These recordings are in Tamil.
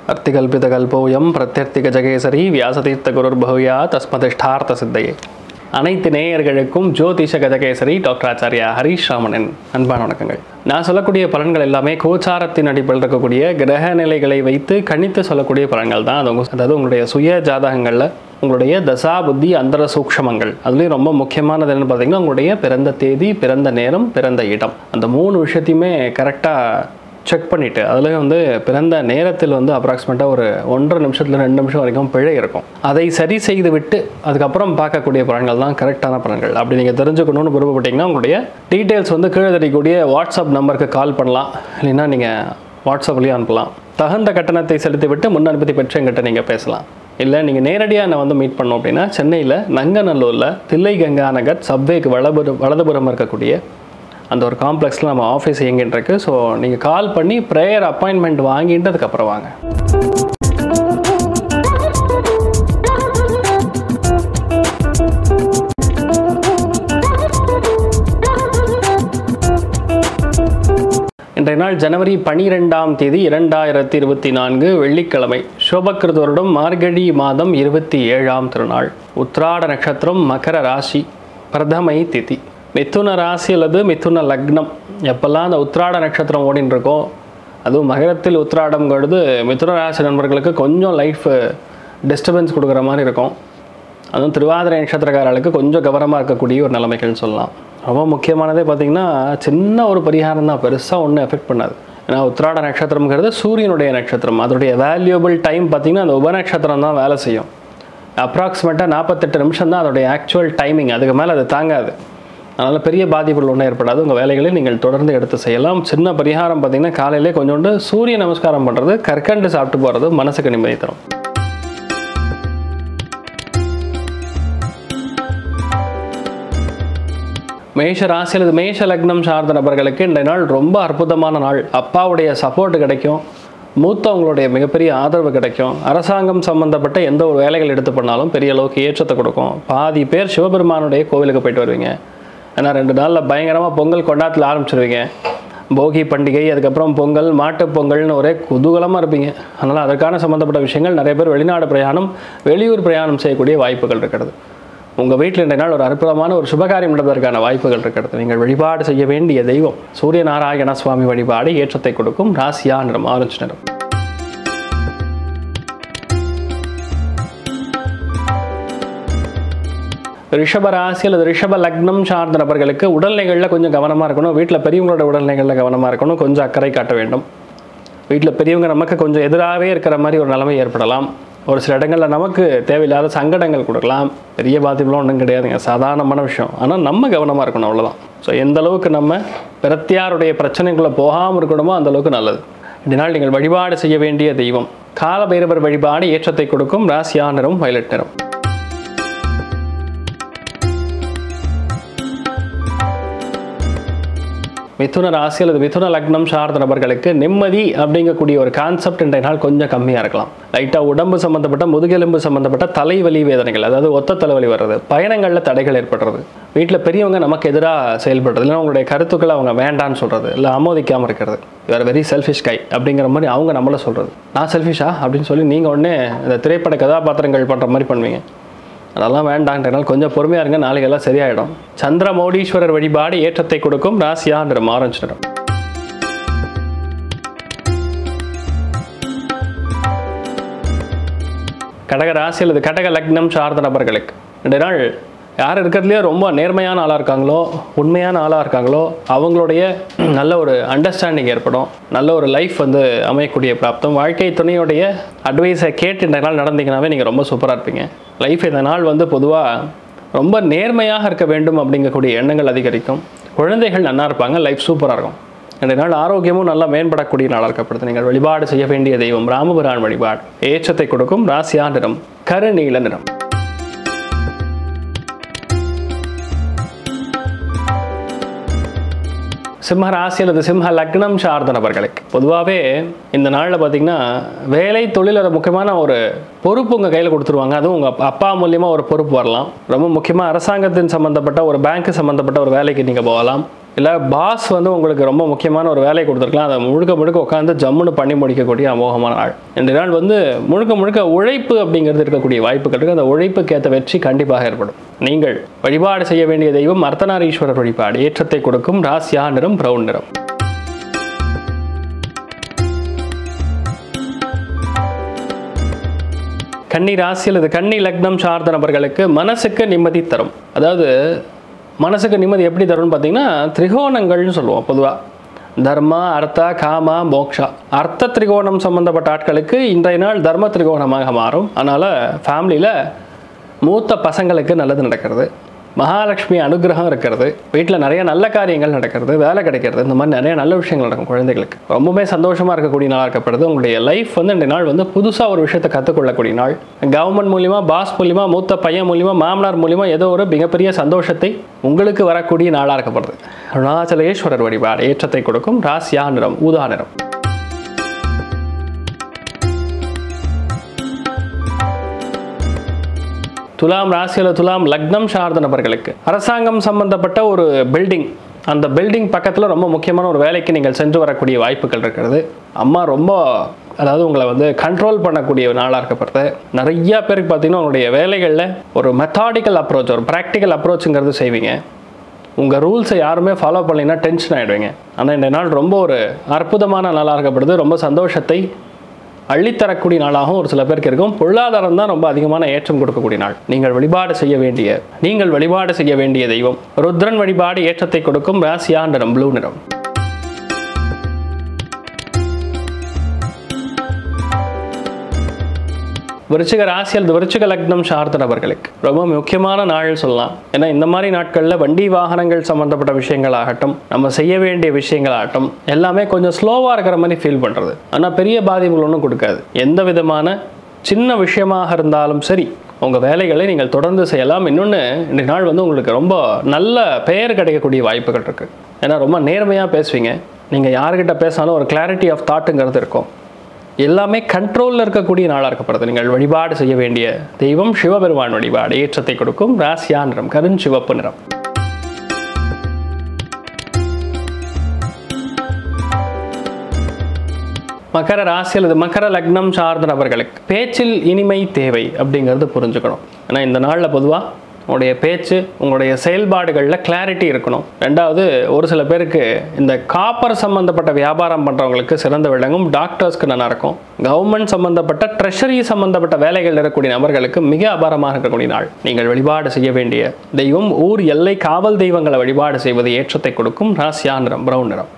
அர்த்திகல்பிதகல்போயம் பிரத்யர்த்திக ஜகேசரி வியாசதீர்த்த குருர்பகுயா தஸ்மதிஷ்டார்த்த சித்தையே அனைத்து நேயர்களுக்கும் ஜோதிஷ கஜகேசரி டாக்டர் ஆச்சாரியா ஹரீஷ் ராமனின் அன்பான வணக்கங்கள் நான் சொல்லக்கூடிய பலன்கள் எல்லாமே கோச்சாரத்தின் அடிப்படையில் இருக்கக்கூடிய கிரக நிலைகளை வைத்து கணித்து சொல்லக்கூடிய பலன்கள் தான் அது உங்க அதாவது உங்களுடைய சுய ஜாதகங்களில் உங்களுடைய தசா புத்தி அந்தர சூக்ஷமங்கள் அதுலேயும் ரொம்ப முக்கியமானது என்னன்னு பார்த்தீங்கன்னா உங்களுடைய பிறந்த தேதி பிறந்த நேரம் பிறந்த இடம் அந்த மூணு விஷயத்தையுமே கரெக்டாக செக் பண்ணிவிட்டு அதில் வந்து பிறந்த நேரத்தில் வந்து அப்ராக்சிமேட்டாக ஒரு ஒன்றரை நிமிஷத்தில் ரெண்டு நிமிஷம் வரைக்கும் பிழை இருக்கும் அதை சரி செய்து விட்டு அதுக்கப்புறம் பார்க்கக்கூடிய பலன்கள் தான் கரெக்டான பலன்கள் அப்படி நீங்கள் தெரிஞ்சுக்கணும்னு விருப்பப்பட்டீங்கன்னா உங்களுடைய டீட்டெயில்ஸ் வந்து கீழே தெரியக்கூடிய வாட்ஸ்அப் நம்பருக்கு கால் பண்ணலாம் இல்லைன்னா நீங்கள் வாட்ஸ்அப்லேயும் அனுப்பலாம் தகுந்த கட்டணத்தை செலுத்திவிட்டு முன் அனுமதி பெற்று எங்கிட்ட நீங்கள் பேசலாம் இல்லை நீங்கள் நேரடியாக என்னை வந்து மீட் பண்ணோம் அப்படின்னா சென்னையில் நங்கநல்லூரில் தில்லை கங்கா நகர் சப்வேக்கு வலதுபுறம் வலதுபுறம் இருக்கக்கூடிய அந்த ஒரு காம்ப்ளெக்ஸில் நம்ம ஆஃபீஸ் இயங்கிட்டு இருக்கு ஸோ நீங்கள் கால் பண்ணி ப்ரேயர் அப்பாயின்மெண்ட் வாங்கிட்டு அதுக்கப்புறம் வாங்க இன்றைய நாள் ஜனவரி பனிரெண்டாம் தேதி இரண்டாயிரத்தி இருபத்தி நான்கு வெள்ளிக்கிழமை சோபக்கிருத வருடம் மார்கழி மாதம் இருபத்தி ஏழாம் திருநாள் உத்ராட நட்சத்திரம் மகர ராசி பிரதமை திதி மிதுன ராசி அல்லது மிதுன லக்னம் எப்பெல்லாம் அந்த உத்ராட நட்சத்திரம் ஓடின்னு இருக்கோ அதுவும் மகரத்தில் உத்ராடம்ங்கிறது மிதுன ராசி நண்பர்களுக்கு கொஞ்சம் லைஃப் டிஸ்டர்பன்ஸ் கொடுக்குற மாதிரி இருக்கும் அதுவும் திருவாதிரை நட்சத்திரக்காரர்களுக்கு கொஞ்சம் கவனமாக இருக்கக்கூடிய ஒரு நிலைமைகள்னு சொல்லலாம் ரொம்ப முக்கியமானதே பார்த்திங்கன்னா சின்ன ஒரு பரிகாரம் தான் பெருசாக ஒன்றும் எஃபெக்ட் பண்ணாது ஏன்னா உத்திராட நட்சத்திரம்ங்கிறது சூரியனுடைய நட்சத்திரம் அதோடைய வேல்யூபிள் டைம் பார்த்திங்கன்னா அந்த உபநட்சத்திரம் தான் வேலை செய்யும் அப்ராக்சிமேட்டாக நாற்பத்தெட்டு நிமிஷம் தான் அதோடைய ஆக்சுவல் டைமிங் அதுக்கு மேலே அது தாங்காது அதனால் பெரிய பாதிப்புகள் ஒன்றும் ஏற்படாது உங்கள் வேலைகளை நீங்கள் தொடர்ந்து எடுத்து செய்யலாம் சின்ன பரிகாரம் பார்த்திங்கன்னா காலையிலே கொஞ்சோண்டு சூரிய நமஸ்காரம் பண்ணுறது கற்கண்டு சாப்பிட்டு போகிறது மனசுக்கு நிம்மதி தரும் மேஷ ராசி அல்லது மேஷ லக்னம் சார்ந்த நபர்களுக்கு இந்த நாள் ரொம்ப அற்புதமான நாள் அப்பாவுடைய சப்போர்ட் கிடைக்கும் மூத்தவங்களுடைய மிகப்பெரிய ஆதரவு கிடைக்கும் அரசாங்கம் சம்பந்தப்பட்ட எந்த ஒரு வேலைகள் எடுத்து பண்ணாலும் பெரிய அளவுக்கு ஏற்றத்தை கொடுக்கும் பாதி பேர் சிவபெருமானுடைய கோவிலுக்கு போயிட்டு வருவீங்க ஏன்னா ரெண்டு நாளில் பயங்கரமாக பொங்கல் கொண்டாட்டத்தில் ஆரம்பிச்சிருவீங்க போகி பண்டிகை அதுக்கப்புறம் பொங்கல் மாட்டுப் பொங்கல்னு ஒரே குதூகலமாக இருப்பீங்க அதனால் அதற்கான சம்மந்தப்பட்ட விஷயங்கள் நிறைய பேர் வெளிநாடு பிரயாணம் வெளியூர் பிரயாணம் செய்யக்கூடிய வாய்ப்புகள் இருக்கிறது உங்கள் வீட்டில் இன்றைய நாள் ஒரு அற்புதமான ஒரு சுபகாரியம் நடப்பதற்கான வாய்ப்புகள் இருக்கிறது நீங்கள் வழிபாடு செய்ய வேண்டிய தெய்வம் சூரிய நாராயண சுவாமி வழிபாடு ஏற்றத்தை கொடுக்கும் ராசியா நிறம் ஆரஞ்சு நிறம் ரிஷப ராசி அல்லது ரிஷப லக்னம் சார்ந்த நபர்களுக்கு உடல்நிலைகளில் கொஞ்சம் கவனமாக இருக்கணும் வீட்டில் பெரியவங்களோட உடல்நிலைகளில் கவனமாக இருக்கணும் கொஞ்சம் அக்கறை காட்ட வேண்டும் வீட்டில் பெரியவங்க நமக்கு கொஞ்சம் எதிராகவே இருக்கிற மாதிரி ஒரு நிலைமை ஏற்படலாம் ஒரு சில இடங்களில் நமக்கு தேவையில்லாத சங்கடங்கள் கொடுக்கலாம் பெரிய பாதிப்புலாம் ஒன்றும் கிடையாதுங்க சாதாரணமான விஷயம் ஆனால் நம்ம கவனமாக இருக்கணும் அவ்வளோதான் ஸோ எந்த அளவுக்கு நம்ம பிரத்தியாருடைய பிரச்சனைக்குள்ளே போகாமல் இருக்கணுமோ அந்த அளவுக்கு நல்லது இந்த நாள் நீங்கள் வழிபாடு செய்ய வேண்டிய தெய்வம் கால பைரவர் வழிபாடு ஏற்றத்தை கொடுக்கும் ராசியா நிறம் வயலட் நிறம் மிதுன ராசி அல்லது மிதுன லக்னம் சார்ந்த நபர்களுக்கு நிம்மதி அப்படிங்கக்கூடிய ஒரு கான்செப்ட் இன்றைய நாள் கொஞ்சம் கம்மியாக இருக்கலாம் லைட்டாக உடம்பு சம்மந்தப்பட்ட முதுகெலும்பு சம்மந்தப்பட்ட தலைவலி வேதனைகள் அதாவது ஒத்த தலைவலி வர்றது பயணங்களில் தடைகள் ஏற்படுறது வீட்டில் பெரியவங்க நமக்கு எதிராக செயல்படுறது இல்லை அவங்களுடைய கருத்துக்களை அவங்க வேண்டான்னு சொல்கிறது இல்லை ஆமோதிக்காமல் இருக்கிறது வேறு வெரி செல்ஃபிஷ் கை அப்படிங்கிற மாதிரி அவங்க நம்மளை சொல்கிறது நான் செல்ஃபிஷா அப்படின்னு சொல்லி நீங்கள் உடனே இந்த திரைப்பட கதாபாத்திரங்கள் பண்ணுற மாதிரி பண்ணுவீங்க அதெல்லாம் வேண்டான்றனால கொஞ்சம் பொறுமையாக இருங்க நாளைக்கு எல்லாம் சரியாயிடும் சந்திர மௌடீஸ்வரர் வழிபாடு ஏற்றத்தை கொடுக்கும் ராசியா நிறம் ஆரஞ்சு நிறம் கடக ராசி அல்லது கடக லக்னம் சார்ந்த நபர்களுக்கு ரெண்டு நாள் யார் இருக்கிறதுலையே ரொம்ப நேர்மையான ஆளாக இருக்காங்களோ உண்மையான ஆளாக இருக்காங்களோ அவங்களுடைய நல்ல ஒரு அண்டர்ஸ்டாண்டிங் ஏற்படும் நல்ல ஒரு லைஃப் வந்து அமையக்கூடிய பிராப்தம் வாழ்க்கை துணையுடைய அட்வைஸை கேட்டு இந்த நாள் நடந்தீங்கன்னாவே நீங்கள் ரொம்ப சூப்பராக இருப்பீங்க லைஃப் இந்த நாள் வந்து பொதுவாக ரொம்ப நேர்மையாக இருக்க வேண்டும் அப்படிங்கக்கூடிய எண்ணங்கள் அதிகரிக்கும் குழந்தைகள் நல்லா இருப்பாங்க லைஃப் சூப்பராக இருக்கும் இந்த நாள் ஆரோக்கியமும் நல்லா மேம்படக்கூடிய நாளாக இருக்கப்படுது நீங்கள் வழிபாடு செய்ய வேண்டிய தெய்வம் ராமபுரான் வழிபாடு ஏற்றத்தை கொடுக்கும் ராசியா நிறம் கருநீல நிறம் சிம்ம ராசி அல்லது சிம்ம லக்னம் சார்ந்த நபர்களுக்கு பொதுவாகவே இந்த நாளில் பார்த்தீங்கன்னா வேலை தொழில் ஒரு முக்கியமான ஒரு பொறுப்பு உங்கள் கையில் கொடுத்துருவாங்க அதுவும் உங்கள் அப்பா மூலியமாக ஒரு பொறுப்பு வரலாம் ரொம்ப முக்கியமாக அரசாங்கத்தின் சம்மந்தப்பட்ட ஒரு பேங்க் சம்மந்தப்பட்ட ஒரு வேலைக்கு நீங்கள் போகலாம் இல்லை பாஸ் வந்து உங்களுக்கு ரொம்ப முக்கியமான ஒரு வேலையை கொடுத்துருக்கலாம் அதை முழுக்க முழுக்க உட்காந்து ஜம்முன்னு பண்ணி முடிக்கக்கூடிய அமோகமான நாள் இந்த நாள் வந்து முழுக்க முழுக்க உழைப்பு அப்படிங்கிறது இருக்கக்கூடிய வாய்ப்புகள் இருக்குது அந்த உழைப்புக்கு ஏற்ற வெற்றி கண்டிப்பாக ஏற்படும் நீங்கள் வழிபாடு செய்ய வேண்டிய தெய்வம் அர்த்தநாரீஸ்வரர் வழிபாடு ஏற்றத்தை கொடுக்கும் ராசியா நிறம் பிரவுன் நிறம் கன்னி ராசி அல்லது கன்னி லக்னம் சார்ந்த நபர்களுக்கு மனசுக்கு நிம்மதி தரும் அதாவது மனசுக்கு நிம்மதி எப்படி தரும்னு பார்த்தீங்கன்னா திரிகோணங்கள்னு சொல்லுவோம் பொதுவாக தர்மா அர்த்தா காமா மோக்ஷா அர்த்த திரிகோணம் சம்பந்தப்பட்ட ஆட்களுக்கு இன்றைய நாள் தர்ம திரிகோணமாக மாறும் அதனால் ஃபேமிலியில் மூத்த பசங்களுக்கு நல்லது நடக்கிறது மகாலட்சுமி அனுகிரகம் இருக்கிறது வீட்டில் நிறைய நல்ல காரியங்கள் நடக்கிறது வேலை கிடைக்கிறது இந்த மாதிரி நிறைய நல்ல விஷயங்கள் நடக்கும் குழந்தைகளுக்கு ரொம்பவே சந்தோஷமாக இருக்கக்கூடிய நாளாக இருக்கப்படுது உங்களுடைய லைஃப் வந்து இந்த நாள் வந்து புதுசாக ஒரு விஷயத்தை கற்றுக்கொள்ளக்கூடிய நாள் கவர்மெண்ட் மூலிமா பாஸ் மூலிமா மூத்த பையன் மூலிமா மாமனார் மூலிமா ஏதோ ஒரு மிகப்பெரிய சந்தோஷத்தை உங்களுக்கு வரக்கூடிய நாளாக இருக்கப்படுது அருணாச்சலேஸ்வரர் வழிபாடு ஏற்றத்தை கொடுக்கும் ராசியா நிறம் ஊதா நிறம் துலாம் ராசியில் துலாம் லக்னம் சார்ந்த நபர்களுக்கு அரசாங்கம் சம்பந்தப்பட்ட ஒரு பில்டிங் அந்த பில்டிங் பக்கத்தில் ரொம்ப முக்கியமான ஒரு வேலைக்கு நீங்கள் சென்று வரக்கூடிய வாய்ப்புகள் இருக்கிறது அம்மா ரொம்ப அதாவது உங்களை வந்து கண்ட்ரோல் பண்ணக்கூடிய நாளாக இருக்கப்படுறது நிறைய பேருக்கு பார்த்தீங்கன்னா உங்களுடைய வேலைகளில் ஒரு மெத்தாடிக்கல் அப்ரோச் ஒரு ப்ராக்டிக்கல் அப்ரோச்சுங்கிறது செய்வீங்க உங்கள் ரூல்ஸை யாருமே ஃபாலோ பண்ணலைன்னா டென்ஷன் ஆகிடுவீங்க ஆனால் இந்த நாள் ரொம்ப ஒரு அற்புதமான நாளாக இருக்கப்படுது ரொம்ப சந்தோஷத்தை அள்ளித்தரக்கூடிய நாளாகவும் ஒரு சில பேருக்கு இருக்கும் பொருளாதாரம் தான் ரொம்ப அதிகமான ஏற்றம் கொடுக்கக்கூடிய நாள் நீங்கள் வழிபாடு செய்ய வேண்டிய நீங்கள் வழிபாடு செய்ய வேண்டிய தெய்வம் ருத்ரன் வழிபாடு ஏற்றத்தை கொடுக்கும் ராசியா நிறம் ப்ளூ நிறம் விருச்சிக ராசி அல்லது விருச்சிக லக்னம் சார்ந்த நபர்களுக்கு ரொம்ப முக்கியமான நாள் சொல்லலாம் ஏன்னா இந்த மாதிரி நாட்களில் வண்டி வாகனங்கள் சம்மந்தப்பட்ட விஷயங்களாகட்டும் நம்ம செய்ய வேண்டிய விஷயங்களாகட்டும் எல்லாமே கொஞ்சம் ஸ்லோவாக இருக்கிற மாதிரி ஃபீல் பண்ணுறது ஆனால் பெரிய பாதிப்புகள் ஒன்றும் கொடுக்காது எந்த விதமான சின்ன விஷயமாக இருந்தாலும் சரி உங்கள் வேலைகளை நீங்கள் தொடர்ந்து செய்யலாம் இன்னொன்று இந்த நாள் வந்து உங்களுக்கு ரொம்ப நல்ல பெயர் கிடைக்கக்கூடிய வாய்ப்புகள் இருக்குது ஏன்னா ரொம்ப நேர்மையாக பேசுவீங்க நீங்கள் யார்கிட்ட பேசினாலும் ஒரு கிளாரிட்டி ஆஃப் தாட்டுங்கிறது இருக்கும் எல்லாமே கண்ட்ரோலில் இருக்கக்கூடிய நாளாக இருக்கப்படுது நீங்கள் வழிபாடு செய்ய வேண்டிய தெய்வம் சிவபெருமான் வழிபாடு ஏற்றத்தை கொடுக்கும் ராசியா நிறம் கருஞ்சிவப்பு நிறம் மகர ராசி அல்லது மகர லக்னம் சார்ந்த நபர்களுக்கு பேச்சில் இனிமை தேவை அப்படிங்கிறது புரிஞ்சுக்கணும் ஏன்னா இந்த நாளில் பொதுவாக உங்களுடைய பேச்சு உங்களுடைய செயல்பாடுகளில் கிளாரிட்டி இருக்கணும் ரெண்டாவது ஒரு சில பேருக்கு இந்த காப்பர் சம்மந்தப்பட்ட வியாபாரம் பண்ணுறவங்களுக்கு சிறந்த விளங்கும் டாக்டர்ஸ்க்கு நல்லா இருக்கும் கவர்மெண்ட் சம்மந்தப்பட்ட ட்ரெஷரி சம்மந்தப்பட்ட வேலைகள் இருக்கக்கூடிய நபர்களுக்கு மிக அபாரமாக இருக்கக்கூடிய நாள் நீங்கள் வழிபாடு செய்ய வேண்டிய தெய்வம் ஊர் எல்லை காவல் தெய்வங்களை வழிபாடு செய்வது ஏற்றத்தை கொடுக்கும் ராசியா நிறம் பிரவுன் நிறம்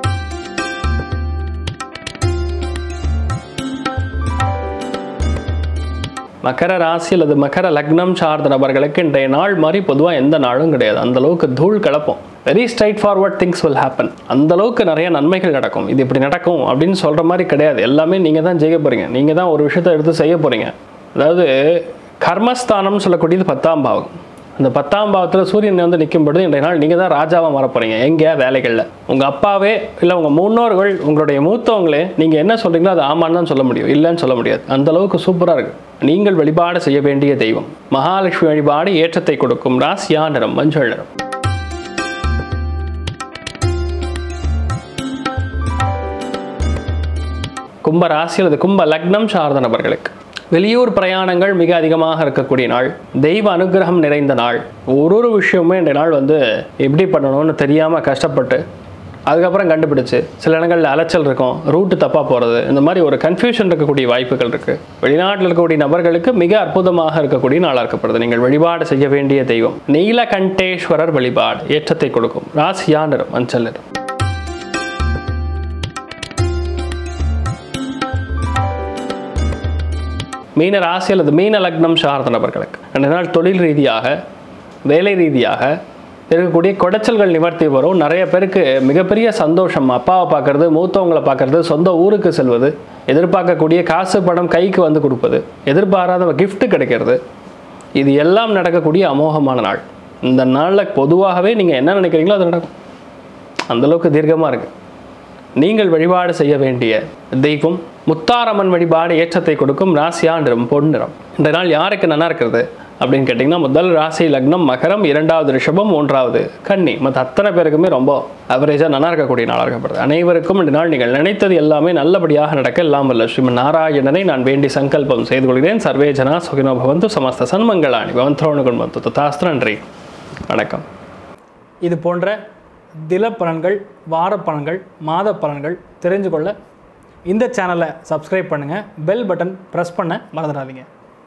மகர ராசி அல்லது மகர லக்னம் சார்ந்த நபர்களுக்கு இன்றைய நாள் மாதிரி பொதுவாக எந்த நாளும் கிடையாது அந்த அளவுக்கு தூள் கலப்போம் very straightforward things will happen அந்த அளவுக்கு நிறைய நன்மைகள் நடக்கும் இது இப்படி நடக்கும் அப்படின்னு சொல்கிற மாதிரி கிடையாது எல்லாமே நீங்கள் தான் ஜெயிக்க போகிறீங்க நீங்கள் தான் ஒரு விஷயத்தை எடுத்து செய்ய போகிறீங்க அதாவது கர்மஸ்தானம்னு சொல்லக்கூடியது பத்தாம் பாவம் அந்த பத்தாம் பாவத்தில் சூரியன் வந்து நிற்கும் பொழுது இன்றைய நாள் நீங்கள் தான் ராஜாவாக மாற போகிறீங்க எங்கே வேலைகளில் உங்கள் அப்பாவே இல்லை உங்கள் முன்னோர்கள் உங்களுடைய மூத்தவங்களே நீங்கள் என்ன சொல்கிறீங்களோ அது ஆமான்னு தான் சொல்ல முடியும் இல்லைன்னு சொல்ல முடியாது அந்த அளவுக்கு சூப்பராக இருக்குது நீங்கள் வழிபாடு செய்ய வேண்டிய தெய்வம் மகாலட்சுமி வழிபாடு ஏற்றத்தை கொடுக்கும் ராசியா நிறம் மஞ்சள் நிறம் கும்ப ராசி அல்லது கும்ப லக்னம் சார்ந்த நபர்களுக்கு வெளியூர் பிரயாணங்கள் மிக அதிகமாக இருக்கக்கூடிய நாள் தெய்வ அனுகிரகம் நிறைந்த நாள் ஒரு ஒரு விஷயமுமே இந்த நாள் வந்து எப்படி பண்ணணும்னு தெரியாமல் கஷ்டப்பட்டு அதுக்கப்புறம் கண்டுபிடிச்சு சில இடங்களில் அலைச்சல் இருக்கும் ரூட்டு தப்பாக போகிறது இந்த மாதிரி ஒரு கன்ஃபியூஷன் இருக்கக்கூடிய வாய்ப்புகள் இருக்குது வெளிநாட்டில் இருக்கக்கூடிய நபர்களுக்கு மிக அற்புதமாக இருக்கக்கூடிய நாளாக இருக்கப்படுது நீங்கள் வழிபாடு செய்ய வேண்டிய தெய்வம் நீலகண்டேஸ்வரர் வழிபாடு ஏற்றத்தை கொடுக்கும் ராசியா நிறம் மஞ்சள் நிறம் மீன ராசி அல்லது மீன லக்னம் சார்ந்த நபர்களுக்கு ரெண்டு நாள் தொழில் ரீதியாக வேலை ரீதியாக இருக்கக்கூடிய குடைச்சல்கள் நிவர்த்தி வரும் நிறைய பேருக்கு மிகப்பெரிய சந்தோஷம் அப்பாவை பார்க்கறது மூத்தவங்களை பார்க்கறது சொந்த ஊருக்கு செல்வது எதிர்பார்க்கக்கூடிய காசு பணம் கைக்கு வந்து கொடுப்பது எதிர்பாராத gift கிடைக்கிறது இது எல்லாம் நடக்கக்கூடிய அமோகமான நாள் இந்த நாளில் பொதுவாகவே நீங்கள் என்ன நினைக்கிறீங்களோ அது நடக்கும் அந்தளவுக்கு தீர்க்கமாக இருக்குது நீங்கள் வழிபாடு செய்ய வேண்டிய தெய்வம் முத்தாரம்மன் வழிபாடு ஏற்றத்தை கொடுக்கும் ராசியா நிறம் பொன் நிறம் இந்த நாள் யாருக்கு நல்லா இருக்கிறது அப்படின்னு கேட்டிங்கன்னா முதல் ராசி லக்னம் மகரம் இரண்டாவது ரிஷபம் மூன்றாவது கன்னி மற்ற அத்தனை பேருக்குமே ரொம்ப அவரேஜாக நல்லா இருக்கக்கூடிய நாளாக இருக்கப்படுது அனைவருக்கும் இந்த நாள் நீங்கள் நினைத்தது எல்லாமே நல்லபடியாக நடக்க எல்லாம் வல்ல ஸ்ரீமன் நாராயணனை நான் வேண்டி சங்கல்பம் செய்து கொள்கிறேன் சர்வே ஜனா சுகினோ பவந்து சமஸ்த சன்மங்களாணி பவந்தோணு குண்பந்து தத்தாஸ்திர நன்றி வணக்கம் இது போன்ற தில பலன்கள் வார பலன்கள் மாத பலன்கள் தெரிஞ்சு கொள்ள இந்த சேனலை சப்ஸ்கிரைப் பண்ணுங்கள் பெல் பட்டன் ப்ரெஸ் பண்ண மறந்துடாதீங்க